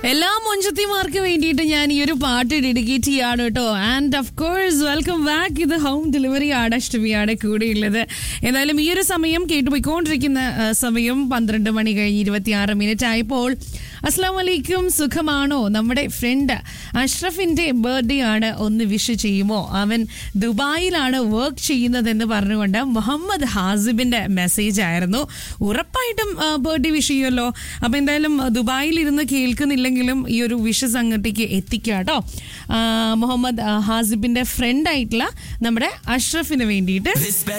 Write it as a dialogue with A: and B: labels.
A: എല്ലാ മൊഞ്ചത്തിമാർക്ക് വേണ്ടിയിട്ട് ഞാൻ ഈ ഒരു പാട്ട് ഡെഡിക്കേറ്റ് ചെയ്യാണ് കേട്ടോ and of course welcome back ഇത് ഹോം ഡെലിവറി ആണ് അഷ്ടമിയാണ് കൂടെയുള്ളത് എന്തായാലും ഈ ഒരു സമയം കേട്ടുപോയിക്കൊണ്ടിരിക്കുന്ന ആ, സമയം പന്ത്രണ്ട് മണി കഴിഞ്ഞ് ഇരുപത്തിയാറ് മിനിറ്റ് ആയപ്പോൾ അസ്സാം വലൈക്കും സുഖമാണോ നമ്മുടെ ഫ്രണ്ട് അഷ്റഫിന്റെ ബർത്ത്ഡേ ആണ് ഒന്ന് വിഷ് ചെയ്യുമോ അവൻ ദുബായിലാണ് വർക്ക് ചെയ്യുന്നതെന്ന് പറഞ്ഞുകൊണ്ട് മുഹമ്മദ് ഹാസിബിന്റെ മെസ്സേജ് ആയിരുന്നു ഉറപ്പായിട്ടും ബർത്ത്ഡേ വിഷ് ചെയ്യുമല്ലോ അപ്പൊ എന്തായാലും ആ, ദുബായിൽ ഇരുന്ന് കേൾക്കുന്നില്ലെങ്കിലും ഈ ഒരു വിഷസ് അങ്ങോട്ടേക്ക് എത്തിക്കുക കേട്ടോ ആ, മുഹമ്മദ് ആ, ഹാസിബിന്റെ ഫ്രണ്ട് ആയിട്ടുള്ള നമ്മുടെ അഷ്റഫിന് വേണ്ടിയിട്ട്
B: This special